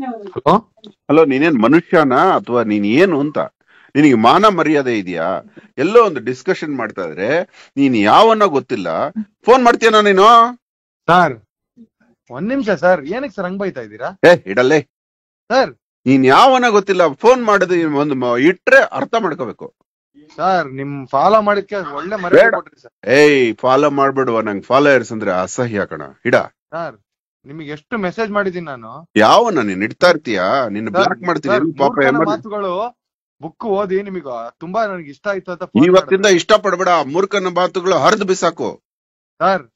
Hello ಅಲ್ಲ ನೀನೇನ್ ಮನುಷ್ಯನಾ ಅಥವಾ ನೀನ್ ಏನು ಅಂತ ನಿನಗೆ ಮಾನ ಮರ್ಯಾದೆ ಇದೆಯಾ ಎಲ್ಲೋ ಒಂದು ಡಿಸ್ಕಷನ್ ಮಾಡ್ತಾ ಇದ್ರೆ ನೀನ್ ಯಾವನ್ನ ಗೊತ್ತಿಲ್ಲ ಫೋನ್ ಮಾಡ್ತೀಯನ ನೀನು ಸರ್ ಒಂದ್ ನಿಮಿಷ ಸರ್ ಏನಕ್ಕೆ ಸರ್ ಹಂಗ್ ಬೈತಾ ಇದ್ದೀರಾ ಏ ಇಡಲ್ಲೇ ಸರ್ ನೀನ್ ಯಾವನ ಗೊತ್ತಿಲ್ಲ ಫೋನ್ ಮಾಡೋದು ಒಂದು ಮ- ಇಟ್ರೆ ಅರ್ಥ ಮಾಡ್ಕೋಬೇಕು ಸರ್ ನಿಮ್ ಫಾಲೋ ಮಾಡಿದ್ಕೆ ಒಳ್ಳೆ ಮರ್ಯಾದೆ ಬೇಡ. ಕೊಟ್ರಿ ಸರ್ ಏಯ್ ಫಾಲೋ ಮಾಡ್ಬಿಡುವ ನಂಗೆ ಫಾಲೋಯರ್ಸ್ ಅಂದ್ರೆ ಅಸಹ್ಯ ಕಣ ಇಡ ಸರ್ ನಿಮಗೆ ಎಷ್ಟು ಮೆಸೇಜ್ ಮಾಡಿದೀನಿ ನಾನು ಯಾವನ ನೀನ್ ಇಡ್ತಾ ಇರ್ತೀಯ ನಿನ್ನ ಸರ್, ಬ್ಲಾಕ್ ಮಾಡ್ತೀನಿ ಸರ್, ಪಾಪ ಮೂರ್ಖನ ಎಮರ್- ಮಾತುಗಳು ಬುಕ್ ಓದಿ ನಿಮಗೆ ತುಂಬಾ ನನಗೆ ಇಷ್ಟ ಆಯ್ತು ಅಂತ phone ಇವತ್ತಿಂದ ಮಾಡಿದೆ. ಇಷ್ಟ ಪಡ್ಬೇಡ ಮೂರ್ಖನ ಮಾತುಗಳು ಹರಿದು ಬಿಸಾಕು ಸರ್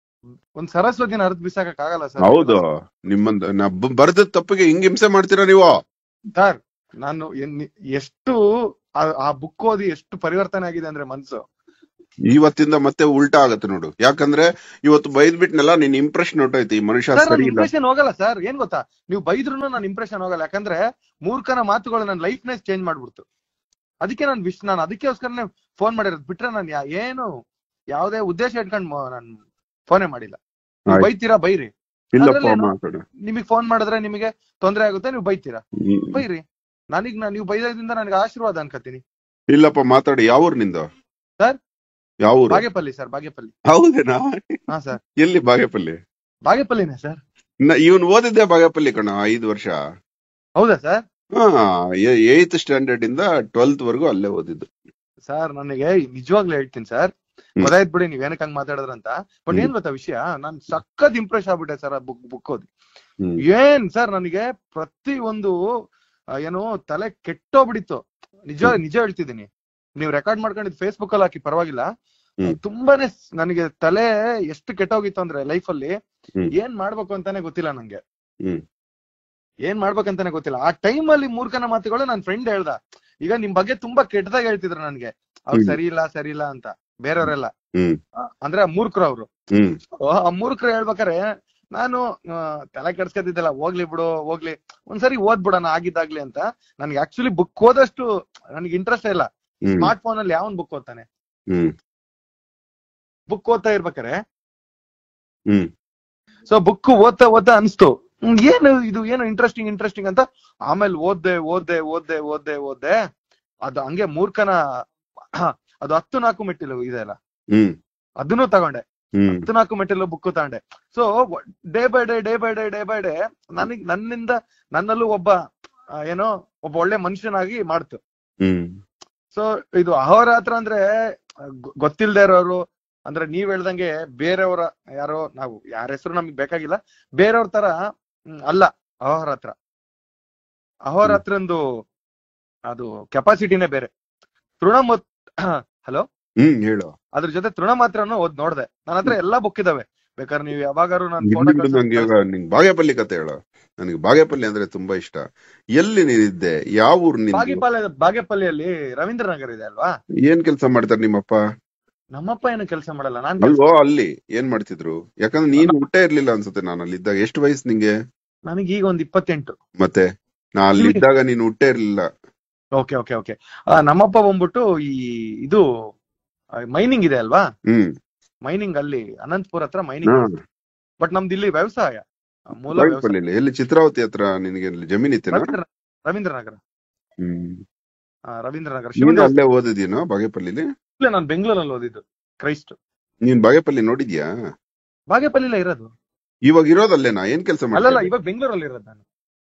ಒಂದ್ ಸರಸ್ವತಿನ ಅರ್ಧ ಬಿಸಾಕಕ್ ಆಗಲ್ಲ ಸರ್ ಹೌದು ನಿಮ್ಮಂದ ನಾ ಬ- ಬರ್ದ ತಪ್ಪಿಗೆ ಹಿಂಗ್ ಹಿಂಸೆ ಮಾಡ್ತೀರಾ ನೀವು ಸರ್ ನಾನು ಎನ್- ಎಷ್ಟು ಆ- ಆ ಬುಕ್ ಓದಿ ಎಷ್ಟು ಪರಿವರ್ತನೆ ಆಗಿದೆ ಅಂದ್ರೆ ಮನ್ಸು ಇವತ್ತಿಂದ ಮತ್ತೆ ಉಲ್ಟಾ ಆಗತ್ತೆ ನೋಡು ಯಾಕಂದ್ರೆ ಇವತ್ತು ಬೈದ್ ಬಿಟ್ನಲ್ಲ ನಿನ್ ಇಂಪ್ರೆಷನ್ ಹೊಟ್ಟೈತಿ ಈ ಮನುಷ್ಯ ಸರ್ ಸರಿ ಇಲ್ಲ ಇಂಪ್ರೆಷನ್ ಹೋಗಲ್ಲ ಸರ್ ಏನ್ ಗೊತ್ತಾ ನೀವು ಬೈದ್ರು ನಾನು ಇಂಪ್ರೆಷನ್ ಹೋಗಲ್ಲ ಯಾಕಂದ್ರೆ ಮೂರ್ಖನ ಮಾತುಗಳು ನನ್ನ ಲೈಫ್ ನೇ ಚೇಂಜ್ ಮಾಡ್ಬಿಡ್ತು ಅದಕ್ಕೆ ನಾನು ವಿಶ್ ನಾನು ಅದಕ್ಕೋಸ್ಕರನೇ ಫೋನ್ ಮಾಡಿರೋದು ಬಿಟ್ರೆ ನಾನು ಯಾ- ಏನು ಯಾವುದೇ ಉದ್ದೇಶ ಇಟ್ಕೊಂಡು ನಾನು ಫೋನೇ ಮಾಡಿಲ್ಲ ನೀವು ಆಯ್ತು. ಬೈತೀರಾ ಬೈರಿ ಇಲ್ಲಪ್ಪ ಅದ್ರಲ್ಲೇನು? ಮಾತಾಡು ನಿಮಗೆ ಫೋನ್ ಮಾಡಿದ್ರೆ ನಿಮಗೆ ತೊಂದರೆ ಆಗುತ್ತೆ ನೀವು ಬೈತೀರಾ ಈ- ಬೈರಿ ನನಗ್ ನಾ- ನೀವು ಬೈದ್ರಿಂದ ನನಗೆ ಆಶೀರ್ವಾದ ಅನ್ಕೋತೀನಿ ಇಲ್ಲಪ್ಪ ಮಾತಾಡಿ ಯಾವೂರ್ ನಿಂದು ಸರ್? ಯಾವೂರು ಬಾಗೇಪಲ್ಲಿ ಸರ್ ಬಾಗೇಪಲ್ಲಿ ಹೌದೇನಾ ಹಾ ಸರ್ ಎಲ್ಲಿ ಬಾಗೇಪಲ್ಲಿ ಬಾಗೇಪಲ್ಲಿನೇ ಸರ್ ಇವನ್ ಓದಿದ್ದೆ ಬಾಗೇಪಲ್ಲಿ ಕಣ ಐದು ವರ್ಷ ಹೌದಾ ಸರ್ ಹಾ ಏತ್ ಸ್ಟ್ಯಾಂಡರ್ಡ್ ಇಂದ ಟ್ವೆಲ್ತ್ ವರ್ಗು ಅಲ್ಲೇ ಓದಿದ್ದು ಸರ್ ನನಗೆ ನಿಜವಾಗ್ಲೂ ಹೇಳ್ತೀನಿ ಸರ್ ಹ್ಮ್. ಗೊತ್ತಾಯ್ತು ಬಿಡಿ ನೀವ್ ಏನಕ್ಕೆ ಹಂಗ್ ಮಾತಾಡಿದ್ರಂತ ಬಟ್ ಹ್ಮ್. ಏನ್ ಗೊತ್ತಾ ವಿಷಯ ನಾನ್ ಸಖತ್ ಇಂಪ್ರೆಸ್ ಆಗ್ಬಿಟ್ಟೆ ಸರ್ ಆ ಬುಕ್ ಬುಕ್ ಓದಿ ಹ್ಮ್. ಏನ್ ಸರ್ ನನಗೆ ಪ್ರತಿ ಒಂದು ಆ, ಏನು ತಲೆ ಕೆಟ್ಟೋಗ್ಬಿಡಿತ್ತು ನಿಜ ನಿಜ ಹೇಳ್ತಿದ್ದೀನಿ ನೀವು ರೆಕಾರ್ಡ್ ಮಾಡ್ಕೊಂಡಿದ್ ಫೇಸ್ಬುಕ್ ಅಲ್ಲಿ ಹಾಕಿ ಪರವಾಗಿಲ್ಲ ಹ್ಮ್. ತುಂಬಾನೇ ಸ್- ನನಗೆ ತಲೆ ಎಷ್ಟು ಕೆಟ್ಟೋಗಿತ್ತು ಅಂದ್ರೆ ಲೈಫ್ ಅಲ್ಲಿ ಹ್ಮ್. ಏನ್ ಮಾಡ್ಬೇಕು ಅಂತಾನೆ ಗೊತ್ತಿಲ್ಲ ನಂಗೆ ಹ್ಮ್. ಏನ್ ಮಾಡ್ಬೇಕಂತಾನೆ ಗೊತ್ತಿಲ್ಲ ಆ ಟೈಮ್ ಅಲ್ಲಿ ಮೂರ್ಖನ ಮಾತುಗಳು ನನ್ ಫ್ರೆಂಡ್ ಹೇಳ್ದ ಈಗ ನಿಮ್ ಬಗ್ಗೆ ತುಂಬಾ ಕೆಟ್ಟದಾಗ ಹೇಳ್ತಿದ್ರು ನನ್ಗೆ ಅವ್ರು ಹ್ಮ್. ಸರಿ ಇಲ್ಲ ಸರಿ ಇಲ್ಲ ಅಂತ ಬೇರೆಯವರೆಲ್ಲ ಹ್ಮ್ ಅಂದ್ರೆ ಮೂರ್ಖರು ಅವ್ರು ಹ್ಮ್ ಆ ಮೂರ್ಖರು ಹೇಳ್ಬೇಕಾರೆ ನಾನು ಆ, ತಲೆ ಕೆಡ್ಸ್ಕೊತಿದ್ದಲ್ಲ ಹೋಗ್ಲಿ ಬಿಡು ಹೋಗ್ಲಿ ಒಂದ್ಸರಿ ಓದ್ಬಿಡೋಣ ಆಗಿದ್ದಾಗ್ಲಿ ಅಂತ ನನ್ಗೆ ಆಕ್ಚುಲಿ ಬುಕ್ ಓದಷ್ಟು ನನಗೆ ಇಂಟ್ರೆಸ್ಟ್ ಇಲ್ಲ ಹ್ಮ್ ಸ್ಮಾರ್ಟ್ ಫೋನ್ ಅಲ್ಲಿ ಯಾವನ್ ಬುಕ್ ಓದ್ತಾನೆ ಹ್ಮ್ ಬುಕ್ ಓದ್ತಾ ಇರ್ಬೇಕಾರೆ ಹ್ಮ್ ಸೊ ಬುಕ್ ಓದ್ತಾ ಓದ್ತಾ ಅನ್ಸ್ತು ಹ್ಮ್, ಏನು ಇದು ಏನು ಇಂಟ್ರೆಸ್ಟಿಂಗ್ ಇಂಟ್ರೆಸ್ಟಿಂಗ್ ಅಂತ ಆಮೇಲೆ ಓದ್ದೆ ಓದ್ದೆ ಓದ್ದೆ ಓದ್ದೆ ಓದ್ದೆ ಅದು ಹಂಗೆ ಮೂರ್ಖನ ಅದು ಹತ್ತು ನಾಲ್ಕು ಮೆಟ್ಟಿಲು ಇದೆ ಅಲ್ಲ ಹ್ಮ್ ಅದನ್ನು ತಗೊಂಡೆ ಹ್ಮ್ ಹತ್ತು ನಾಲ್ಕು ಮೆಟ್ಟಿಲು ಬುಕ್ ತಗೊಂಡೆ so day by day day by day day by day ನನಗ್ ನನ್ನಿಂದ ನನ್ನಲ್ಲೂ ಒಬ್ಬ ಆ, ಏನೋ ಒಬ್ಬ ಒಳ್ಳೆ ಮನುಷ್ಯನಾಗಿ ಮಾಡ್ತು ಹ್ಮ್ ಸೊ ಇದು ಅಹೋರಾತ್ರ ಅಂದ್ರೆ ಗೊ- ಗೊತ್ತಿಲ್ದೇ ಇರೋರು ಅಂದ್ರೆ ನೀವ್ ಹೇಳ್ದಂಗೆ ಬೇರೆಯವರ ಯಾರೋ ನಾವು ಯಾರ ಹೆಸರು ನಮಗ್ ಬೇಕಾಗಿಲ್ಲ ಬೇರೆಯವ್ರ ತರ ಹ್ಮ್, ಅಲ್ಲ ಅಹೋರಾತ್ರ ಅಹೋರಾತ್ರಂದು ಅದು ಕೆಪಾಸಿಟಿನೇ ಬೇರೆ ತೃಣಮೂತ್ ಹಲೋ ಹ್ಮ್ ಹೇಳು ಅದ್ರ ಜೊತೆ ತೃಣ ಮಾತ್ರನು ಓದ್ ನೋಡ್ದೆ ನನ್ನ ಹತ್ರ ಎಲ್ಲಾ ಬುಕ್ ಇದಾವೆ ಬೇಕಾದ್ರೆ ನೀವು ಯಾವಾಗಾರು ನಾನು ಇಲ್ಲಿ ಬಿಡು ನಂಗೆ ಇವಾಗ ನಿಂಗ್ ಬಾಗೇಪಲ್ಲಿ ಕತೆ ಹೇಳು ನನಗೆ ಬಾಗೇಪಲ್ಲಿ ಅಂದ್ರೆ ತುಂಬಾ ಇಷ್ಟ ಎಲ್ಲಿ ನೀನಿದ್ದೆ ಯಾವ ಊರ್ ನಿಂದು ಬಾಗೇಪಲ್ಲಿ ಬಾಗೇಪಲ್ಲಿಯಲ್ಲಿ ರವೀಂದ್ರ ನಗರ್ ಇದೆ ಅಲ್ವಾ ಏನ್ ಕೆಲಸ ಮಾಡ್ತಾರೆ ನಿಮ್ಮಪ್ಪ ನಮ್ಮಪ್ಪ ಏನು ಕೆಲಸ ಮಾಡಲ್ಲ ನಾನ್ ಕೆಲ್ಸ- ಅಲ್ವೋ ಅಲ್ಲಿ ಏನ್ ಮಾಡ್ತಿದ್ರು ಯಾಕಂದ್ರೆ ನೀನು ಹುಟ್ಟೇ ಇರ್ಲಿಲ್ಲ ಅನ್ಸುತ್ತೆ ನಾನು ಅಲ್ಲಿ ಇದ್ದಾಗ ಎಷ್ಟು ವಯಸ್ಸು ನಿಂಗೆ ನನಗೆ ಈಗ ಒಂದ್ ಇಪ್ಪತ್ತೆಂಟು ಮತ್ತೆ ನಾ ಅಲ್ಲಿ ಇದ್ದಾಗ ನೀನು ಹುಟ್ಟೇ ಇರ್ಲಿಲ್ಲ ಓಕೆ ಓಕೆ ಓಕೆ ನಮ್ಮಪ್ಪ ಬಂದ್ಬಿಟ್ಟು ಈ ಇದು ಮೈನಿಂಗ್ ಇದೆ ಅಲ್ವಾ ಹ್ಮ್ ಮೈನಿಂಗ್ ಅಲ್ಲಿ ಅನಂತಪುರ ಹತ್ರ ಮೈನಿಂಗ್ ಹಾ. ಬಟ್ ನಮ್ದು ಇಲ್ಲಿ ವ್ಯವಸಾಯ ಆ, ಮೂಲ ವ್ಯವಸಾಯ ಬಾಗೇಪಲ್ಲಿ ಎಲ್ಲಿ ಚಿತ್ರಾವತಿ ಹತ್ರ ನಿನಗೆ ಅಲ್ಲಿ ಜಮೀನ್ ಇತ್ತೇನಾ ರವೀಂದ್ರ ರವೀಂದ್ರ ನಗರ ಹ್ಮ್ ಆ, ರವೀಂದ್ರ ನಗರ ನೀನು ಶಿವನ ಅಲ್ಲೇ ಓದಿದ್ಯೇನೋ ಬಾಗೇಪಲ್ಲಿಲಿ ನಾನು ಬೆಂಗಳೂರಲ್ಲಿ ಓದಿದ್ದು ಕ್ರೈಸ್ಟ್ ನೀನ್ ಬಾಗೇಪಲ್ಲಿ ನೋಡಿದ್ಯಾ ಬಾಗೇಪಲ್ಲಿಲ್ಲ ಇರೋದು ಇವಾಗ ಇರೋದಲ್ಲೇನಾ ಏನ್ ಕೆಲಸ ಅಲ್ಲಲ್ಲ ಮಾಡ್ತೀಯ ಇವಾಗ ಬೆಂಗಳೂರಲ್ಲಿ ಇರೋದು ನಾನು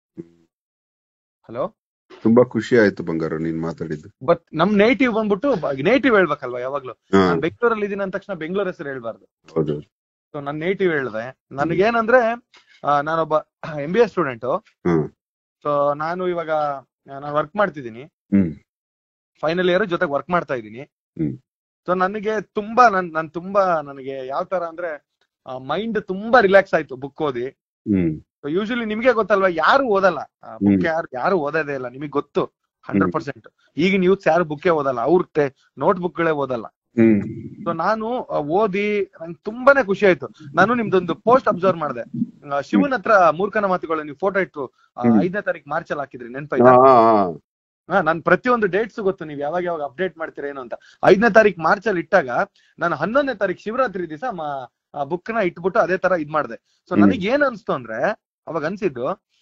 ಹಲೋ ತುಂಬಾ ಖುಷಿ ಆಯ್ತು ಬಂಗಾರ ನೀನ್ ಮಾತಾಡಿದ್ದು ಬಟ್ ನಮ್ ನೇಟಿವ್ ಬಂದ್ಬಿಟ್ಟು ನೇಟಿವ್ ಹೇಳ್ಬೇಕಲ್ವಾ ಯಾವಾಗ್ಲೂ ಹಾ ನಾನು ಬೆಂಗಳೂರಲ್ಲಿ ಇದೀನಿ ಅಂದ ತಕ್ಷಣ ಬೆಂಗಳೂರು ಹೆಸರು ಹೇಳ್ಬಾರ್ದು ಹೌದು ಸೊ ನನ್ನ ನೇಟಿವ್ ಹೇಳ್ದೆ ನನಗೇನಂದ್ರೆ ಆ, ನಾನೊಬ್ಬ M B A student hmm so ನಾನು ಇವಾಗ ನಾನು ವರ್ಕ್ ಮಾಡ್ತಿದ್ದೀನಿ ಹ್ಮ್ ಫೈನಲ್ ಇಯರ್ ಜೊತೆಗೆ ವರ್ಕ್ ಮಾಡ್ತಾ ಇದ್ದೀನಿ ಹ್ಮ್. ಸೊ ನನಗೆ ತುಂಬಾ ನನ್ ನನ್ ತುಂಬಾ ನನಗೆ ಯಾವ ತರ ಅಂದ್ರೆ ಮೈಂಡ್ ತುಂಬಾ ರಿಲ್ಯಾಕ್ಸ್ ಆಯ್ತು ಬುಕ್ ಓದಿ ಹ್ಮ್ ಯೂಶಲಿ ನಿಮ್ಗೆ ಗೊತ್ತಲ್ವಾ ಯಾರು ಓದಲ್ಲ ಬುಕ್ ಹ್ಮ್. ಯಾರು ಯಾರು ಓದೋದೇ ಇಲ್ಲ ನಿಮಗೆ ಗೊತ್ತು ಹಂಡ್ರೆಡ್ ಪರ್ಸೆಂಟ್ ಈಗಿನ ಯೂತ್ಸ್ ಯಾರು ಬುಕ್ಕೇ ಓದಲ್ಲ ಅವ್ರ ನೋಟ್ ಬುಕ್ ಗಳೇ ಓದಲ್ಲ ಹ್ಮ್ ಸೊ ನಾನು ಆ, ಓದಿ ನಂಗೆ ತುಂಬಾನೇ ಖುಷಿ ಆಯ್ತು ನಾನು ನಿಮ್ದೊಂದು ಪೋಸ್ಟ್ ಅಬ್ಸರ್ವ್ ಮಾಡಿದೆ ಶಿವನ್ ಹತ್ರ ಮೂರ್ಖನ ಮಾತುಗಳು ನೀವು ಫೋಟೋ ಇಟ್ಟು ಆ, ಹ್ಮ್. ಐದನೇ ತಾರೀಕು ಮಾರ್ಚ್ ಅಲ್ಲಿ ಹಾಕಿದ್ರಿ ನೆನ್ಪಾಯ್ತಾ ಹಾ, ಹಾ, ಹಾ. ಹಾ ನಾನ್ ಪ್ರತಿಯೊಂದು ಡೇಟ್ಸ್ ಗೊತ್ತು ನೀವು ಯಾವಾಗ ಯಾವಾಗ ಅಪ್ಡೇಟ್ ಮಾಡ್ತೀರಾ ಏನು ಅಂತ ಐದನೇ ತಾರೀಕು ಮಾರ್ಚ್ ಅಲ್ಲಿ ಇಟ್ಟಾಗ ನಾನು ಹನ್ನೊಂದನೇ ತಾರೀಕು ಶಿವರಾತ್ರಿ ದಿವಸ ಬುಕ್ ನ ಇಟ್ಬಿಟ್ಟು ಅದೇ ತರ ಇದ್ ಮಾಡ್ದೆ ಸೊ ಹ್ಮ್. ನನಗೆ ಏನ್ ಅನ್ಸ್ತು ಅಂದ್ರೆ ಅವಾಗ ಅನ್ಸಿದ್ದು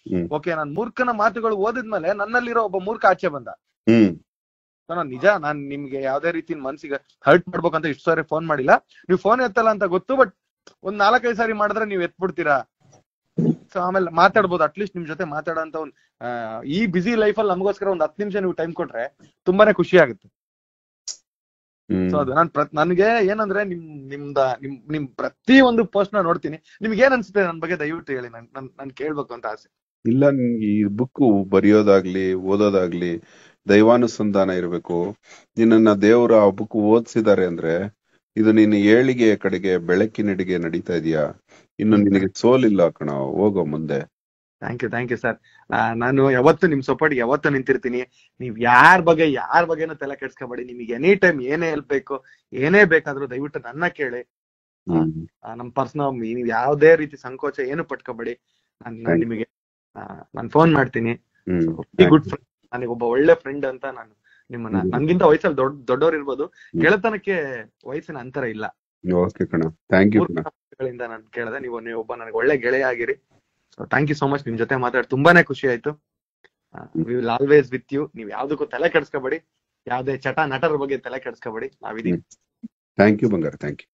ಹ್ಮ್. ಓಕೆ ನಾನ್ ಮೂರ್ಖನ ಮಾತುಗಳು ಓದಿದ್ಮೇಲೆ ನನ್ನಲ್ಲಿರೋ ಒಬ್ಬ ಮೂರ್ಖ ಆಚೆ ಬಂದ ಹ್ಮ್ So, ನಾನ್ ನಿಜ ನಾನ್ ನಿಮ್ಗೆ ಯಾವ್ದೇ ರೀತಿ ಮನ್ಸಿಗೆ ಹರ್ಟ್ ಮಾಡ್ಬೇಕಂತ ಇಷ್ಟು ಸಾರಿ ಫೋನ್ ಮಾಡಿಲ್ಲ ನೀವು ಫೋನ್ ಎತ್ತಲ್ಲ ಅಂತ ಗೊತ್ತು ಬಟ್ ಒಂದ್ ನಾಲ್ಕೈದು ಸಾರಿ ಮಾಡಿದ್ರೆ ನೀವ್ ಎತ್ಬಿಡ್ತೀರಾ ಸೊ ಆಮೇಲೆ ಮಾತಾಡ್ಬೋದು ಅಟ್ಲೀಸ್ಟ್ ನಿಮ್ ಜೊತೆ ಮಾತಾಡೋಂತ ಒಂದ್ ಆ, ಈ ಬಿಸಿ ಲೈಫಲ್ಲಿ ನಮಗೋಸ್ಕರ ಒಂದ್ ಹತ್ತು ನಿಮಿಷ ನೀವು ಟೈಮ್ ಕೊಟ್ರೆ ತುಂಬಾನೇ ಖುಷಿ ಆಗುತ್ತೆ ಹ್ಮ್ ಸೊ ಅದು ನಾನ್ ಪ್ರ- ನನ್ಗೆ ಏನಂದ್ರೆ ನಿಮ್ ನಿಮ್ದ ನಿಮ್ ನಿಮ್ ಪ್ರತಿ ಒಂದು ಪೋಸ್ಟ್ ನ ನೋಡ್ತೀನಿ ನಿಮ್ಗೆ ಏನ್ ಅನ್ಸುತ್ತೆ ನನ್ ಬಗ್ಗೆ ದಯವಿಟ್ಟು ಹೇಳಿ ನನ್ ನನ್ ನನ್ ಕೇಳ್ಬೇಕು ಅಂತ ಆಸೆ ಇಲ್ಲ ನಿನ್ಗೆ ಈ ಬುಕ್ ಬರೆಯೋದಾಗ್ಲಿ ಓದೋದಾಗ್ಲಿ ದೈವಾನುಸಂಧಾನ ಇರಬೇಕು ನಿನ್ನನ್ನ ದೇವ್ರ ಆ ಬುಕ್ ಓದ್ಸಿದ್ದಾರೆ ಅಂದ್ರೆ ಇದು ನಿನ್ನ ಏಳಿಗೆ ಕಡೆಗೆ ಬೆಳಕಿನೆಡೆಗೆ ನಡೀತಾ ಇದೀಯಾ ಇನ್ನು ನಿನಗೆ ಸೋಲಿಲ್ಲ ಕಣ ಹೋಗೋ ಮುಂದೆ thank you thank you sir ನಾನು ಯಾವತ್ತು ನಿಮ್ ಸಪೋರ್ಟ್ ಯಾವತ್ತು ನಿಂತಿರ್ತೀನಿ ನೀವ್ ಯಾರ ಬಗ್ಗೆ ಯಾರ ಬಗ್ಗೆನೂ ತಲೆ ಕೆಡ್ಸ್ಕೊಬೇಡಿ ನಿಮಗೆ ಎನಿ ಟೈಮ್ ಏನೇ ಹೆಲ್ಪ್ ಬೇಕು ಏನೇ ಬೇಕಾದ್ರೂ ದಯವಿಟ್ಟು ನನ್ನ ಕೇಳಿ ಹ್ಮ್ ಆ, ನಮ್ ಪರ್ಸನಲ್ ನೀವು ಯಾವ್ದೇ ರೀತಿ ಸಂಕೋಚ ಏನು ಪಟ್ಕೋಬೇಡಿ ನಾನ್ ನಾನ್ Thank you. ನಿಮಗೆ ನಾನು ಫೋನ್ ಮಾಡ್ತೀನಿ ಹ್ಮ್ ಗುಡ್ ಫ್ರೆಂಡ್ ನನಗೆ ಒಬ್ಬ ಒಳ್ಳೆ ಫ್ರೆಂಡ್ ಅಂತ ನಾನು ನಿಮ್ಮನ್ನ ಹ್ಮ್. ನನ್ಗಿಂತ ವಯಸ್ಸಲ್ಲಿ ದೊಡ್ಡ ದೊಡ್ಡವ್ರು ಇರ್ಬೋದು ಗೆಳೆತನಕ್ಕೆ ವಯಸ್ಸಿನ ಅಂತರ ಇಲ್ಲ ಓಕೆ ಕಣ ಥ್ಯಾಂಕ್ ಯು ಕಣ ಗಳಿಂದ ನಾನು ಕೇಳಿದೆ ನೀವು ನೀವು ಒಬ್ಬ ನನಗೆ ಒಳ್ಳೆ ಗೆಳೆಯ ಆಗಿರಿ so thank you so much ನಿಮ್ ಜೊತೆ ಮಾತಾಡಿ ತುಂಬಾನೇ ಖುಷಿ ಆಯ್ತು we will always with you ನೀವ್ ಯಾವ್ದಕ್ಕೂ ತಲೆ ಕೆಡ್ಸ್ಕೊಬೇಡಿ ಯಾವ್ದೇ ಚಟ ನಟರ ಬಗ್ಗೆ ತಲೆ ಕೆಡ್ಸ್ಕೊಬೇಡಿ ನಾವಿದೀವಿ ಥ್ಯಾಂಕ್ ಯು ಬಂಗಾರ ಥ್ಯಾಂಕ್ ಯು